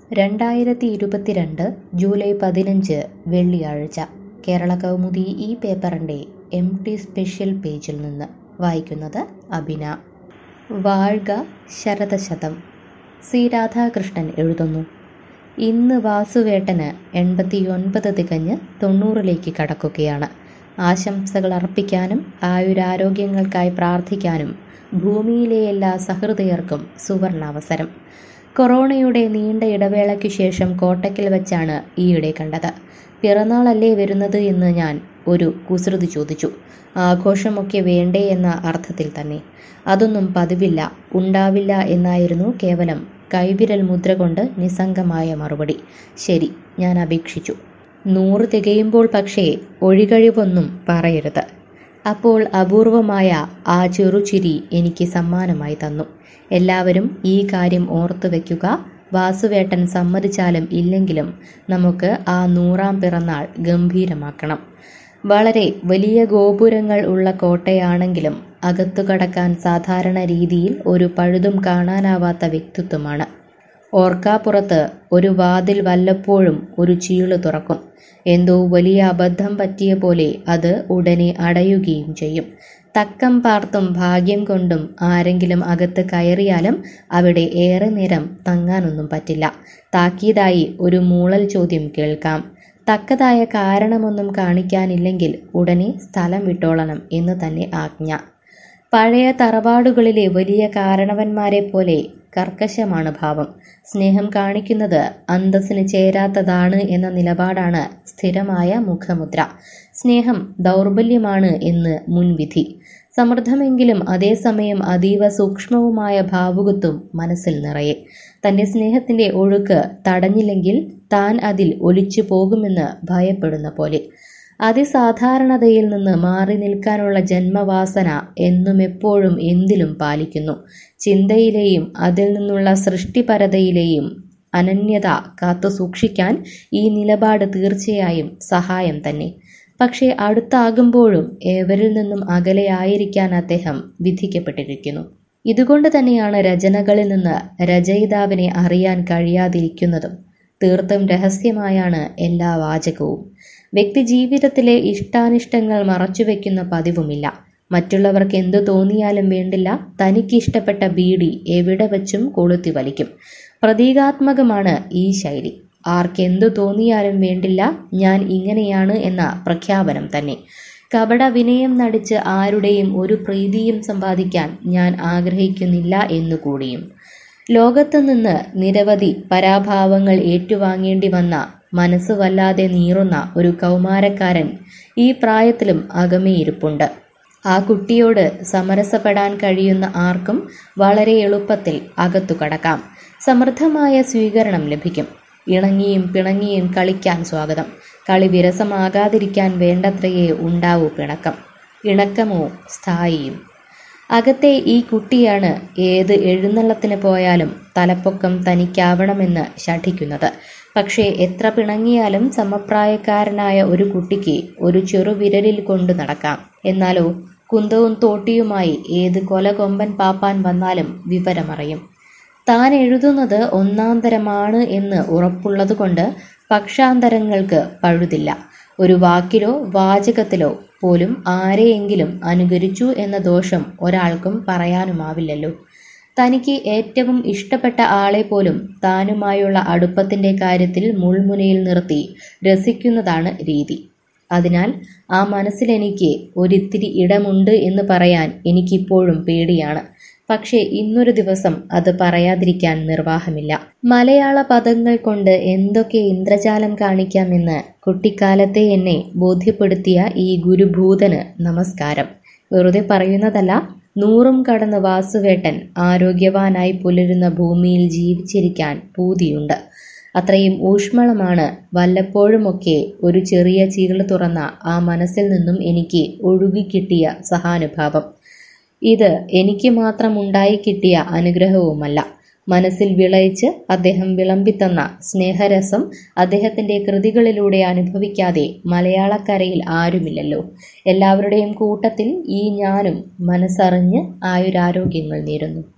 രണ്ടായിരത്തി ഇരുപത്തിരണ്ട് ജൂലൈ പതിനഞ്ച് വെള്ളിയാഴ്ച കേരള കൗമുദി ഈ പേപ്പറിൻ്റെ എം ടി സ്പെഷ്യൽ പേജിൽ നിന്ന് വായിക്കുന്നത് അബിന വാഴ്ക ശരതശതം സി രാധാകൃഷ്ണൻ എഴുതുന്നു ഇന്ന് വാസുവേട്ടന് എൺപത്തിയൊൻപത് തികഞ്ഞ് തൊണ്ണൂറിലേക്ക് കടക്കുകയാണ് ആശംസകൾ അർപ്പിക്കാനും ആയുരാരോഗ്യങ്ങൾക്കായി പ്രാർത്ഥിക്കാനും ഭൂമിയിലെ എല്ലാ സഹൃദയർക്കും സുവർണാവസരം കൊറോണയുടെ നീണ്ട ഇടവേളയ്ക്കു ശേഷം കോട്ടയ്ക്കൽ വെച്ചാണ് ഈയിടെ കണ്ടത് പിറന്നാളല്ലേ വരുന്നത് എന്ന് ഞാൻ ഒരു കുസൃതി ചോദിച്ചു ആഘോഷമൊക്കെ വേണ്ടേ എന്ന അർത്ഥത്തിൽ തന്നെ അതൊന്നും പതിവില്ല ഉണ്ടാവില്ല എന്നായിരുന്നു കേവലം കൈവിരൽ മുദ്ര കൊണ്ട് നിസ്സംഗമായ മറുപടി ശരി ഞാൻ അപേക്ഷിച്ചു നൂറ് തികയുമ്പോൾ പക്ഷേ ഒഴികഴിവൊന്നും പറയരുത് അപ്പോൾ അപൂർവമായ ആ ചെറുചിരി എനിക്ക് സമ്മാനമായി തന്നു എല്ലാവരും ഈ കാര്യം ഓർത്തു വയ്ക്കുക വാസുവേട്ടൻ സമ്മതിച്ചാലും ഇല്ലെങ്കിലും നമുക്ക് ആ നൂറാം പിറന്നാൾ ഗംഭീരമാക്കണം വളരെ വലിയ ഗോപുരങ്ങൾ ഉള്ള കോട്ടയാണെങ്കിലും അകത്തു കടക്കാൻ സാധാരണ രീതിയിൽ ഒരു പഴുതും കാണാനാവാത്ത വ്യക്തിത്വമാണ് ഓർക്കാപ്പുറത്ത് ഒരു വാതിൽ വല്ലപ്പോഴും ഒരു ചീള് തുറക്കും എന്തോ വലിയ അബദ്ധം പറ്റിയ പോലെ അത് ഉടനെ അടയുകയും ചെയ്യും തക്കം പാർത്തും ഭാഗ്യം കൊണ്ടും ആരെങ്കിലും അകത്ത് കയറിയാലും അവിടെ ഏറെ നേരം തങ്ങാനൊന്നും പറ്റില്ല താക്കീതായി ഒരു മൂളൽ ചോദ്യം കേൾക്കാം തക്കതായ കാരണമൊന്നും കാണിക്കാനില്ലെങ്കിൽ ഉടനെ സ്ഥലം വിട്ടോളണം എന്ന് തന്നെ ആജ്ഞ പഴയ തറവാടുകളിലെ വലിയ കാരണവന്മാരെ പോലെ കർക്കശമാണ് ഭാവം സ്നേഹം കാണിക്കുന്നത് അന്തസ്സിന് ചേരാത്തതാണ് എന്ന നിലപാടാണ് സ്ഥിരമായ മുഖമുദ്ര സ്നേഹം ദൗർബല്യമാണ് എന്ന് മുൻവിധി സമൃദ്ധമെങ്കിലും അതേസമയം അതീവ സൂക്ഷ്മവുമായ ഭാവുകത്വം മനസ്സിൽ നിറയെ തന്റെ സ്നേഹത്തിന്റെ ഒഴുക്ക് തടഞ്ഞില്ലെങ്കിൽ താൻ അതിൽ ഒലിച്ചു പോകുമെന്ന് ഭയപ്പെടുന്ന പോലെ അതിസാധാരണതയിൽ നിന്ന് മാറി നിൽക്കാനുള്ള ജന്മവാസന എന്നും എപ്പോഴും എന്തിലും പാലിക്കുന്നു ചിന്തയിലെയും അതിൽ നിന്നുള്ള സൃഷ്ടിപരതയിലെയും അനന്യത കാത്തു സൂക്ഷിക്കാൻ ഈ നിലപാട് തീർച്ചയായും സഹായം തന്നെ പക്ഷേ അടുത്താകുമ്പോഴും ഏവരിൽ നിന്നും അകലെയായിരിക്കാൻ അദ്ദേഹം വിധിക്കപ്പെട്ടിരിക്കുന്നു ഇതുകൊണ്ട് തന്നെയാണ് രചനകളിൽ നിന്ന് രചയിതാവിനെ അറിയാൻ കഴിയാതിരിക്കുന്നതും തീർത്തും രഹസ്യമായാണ് എല്ലാ വാചകവും വ്യക്തി ജീവിതത്തിലെ ഇഷ്ടാനിഷ്ടങ്ങൾ മറച്ചുവെക്കുന്ന പതിവുമില്ല മറ്റുള്ളവർക്ക് എന്തു തോന്നിയാലും വേണ്ടില്ല തനിക്ക് ഇഷ്ടപ്പെട്ട ബീഡി എവിടെ വെച്ചും കൊളുത്തി വലിക്കും പ്രതീകാത്മകമാണ് ഈ ശൈലി ആർക്കെന്തു തോന്നിയാലും വേണ്ടില്ല ഞാൻ ഇങ്ങനെയാണ് എന്ന പ്രഖ്യാപനം തന്നെ കപട വിനയം നടിച്ച് ആരുടെയും ഒരു പ്രീതിയും സമ്പാദിക്കാൻ ഞാൻ ആഗ്രഹിക്കുന്നില്ല എന്നുകൂടിയും ലോകത്തു നിന്ന് നിരവധി പരാഭാവങ്ങൾ ഏറ്റുവാങ്ങേണ്ടി വന്ന മനസ്സ് വല്ലാതെ നീറുന്ന ഒരു കൗമാരക്കാരൻ ഈ പ്രായത്തിലും അകമേയിരിപ്പുണ്ട് ആ കുട്ടിയോട് സമരസപ്പെടാൻ കഴിയുന്ന ആർക്കും വളരെ എളുപ്പത്തിൽ അകത്തു കടക്കാം സമൃദ്ധമായ സ്വീകരണം ലഭിക്കും ഇണങ്ങിയും പിണങ്ങിയും കളിക്കാൻ സ്വാഗതം കളി വിരസമാകാതിരിക്കാൻ വേണ്ടത്രയേ ഉണ്ടാവൂ പിണക്കം ഇണക്കമോ സ്ഥായിയും അകത്തെ ഈ കുട്ടിയാണ് ഏത് എഴുന്നള്ളത്തിന് പോയാലും തലപ്പൊക്കം തനിക്കാവണമെന്ന് ശഠിക്കുന്നത് പക്ഷേ എത്ര പിണങ്ങിയാലും സമപ്രായക്കാരനായ ഒരു കുട്ടിക്ക് ഒരു ചെറുവിരലിൽ കൊണ്ടു നടക്കാം എന്നാലോ കുന്തവും തോട്ടിയുമായി ഏത് കൊലകൊമ്പൻ പാപ്പാൻ വന്നാലും വിവരമറിയും താൻ എഴുതുന്നത് ഒന്നാന്തരമാണ് എന്ന് ഉറപ്പുള്ളതുകൊണ്ട് പക്ഷാന്തരങ്ങൾക്ക് പഴുതില്ല ഒരു വാക്കിലോ വാചകത്തിലോ പോലും ആരെയെങ്കിലും അനുകരിച്ചു എന്ന ദോഷം ഒരാൾക്കും പറയാനുമാവില്ലല്ലോ തനിക്ക് ഏറ്റവും ഇഷ്ടപ്പെട്ട ആളെ പോലും താനുമായുള്ള അടുപ്പത്തിന്റെ കാര്യത്തിൽ മുൾമുനയിൽ നിർത്തി രസിക്കുന്നതാണ് രീതി അതിനാൽ ആ മനസ്സിലെനിക്ക് ഒരിത്തിരി ഇടമുണ്ട് എന്ന് പറയാൻ എനിക്കിപ്പോഴും പേടിയാണ് പക്ഷേ ഇന്നൊരു ദിവസം അത് പറയാതിരിക്കാൻ നിർവാഹമില്ല മലയാള പദങ്ങൾ കൊണ്ട് എന്തൊക്കെ ഇന്ദ്രജാലം കാണിക്കാമെന്ന് കുട്ടിക്കാലത്തെ എന്നെ ബോധ്യപ്പെടുത്തിയ ഈ ഗുരുഭൂതന് നമസ്കാരം വെറുതെ പറയുന്നതല്ല നൂറും കടന്ന് വാസുവേട്ടൻ ആരോഗ്യവാനായി പുലരുന്ന ഭൂമിയിൽ ജീവിച്ചിരിക്കാൻ പൂതിയുണ്ട് അത്രയും ഊഷ്മളമാണ് വല്ലപ്പോഴുമൊക്കെ ഒരു ചെറിയ ചീള് തുറന്ന ആ മനസ്സിൽ നിന്നും എനിക്ക് ഒഴുകിക്കിട്ടിയ സഹാനുഭാവം ഇത് എനിക്ക് മാത്രം ഉണ്ടായി കിട്ടിയ അനുഗ്രഹവുമല്ല മനസ്സിൽ വിളയിച്ച് അദ്ദേഹം വിളമ്പിത്തന്ന സ്നേഹരസം അദ്ദേഹത്തിന്റെ കൃതികളിലൂടെ അനുഭവിക്കാതെ മലയാളക്കരയിൽ ആരുമില്ലല്ലോ എല്ലാവരുടെയും കൂട്ടത്തിൽ ഈ ഞാനും മനസ്സറിഞ്ഞ് ആയുരാരോഗ്യങ്ങൾ നേരുന്നു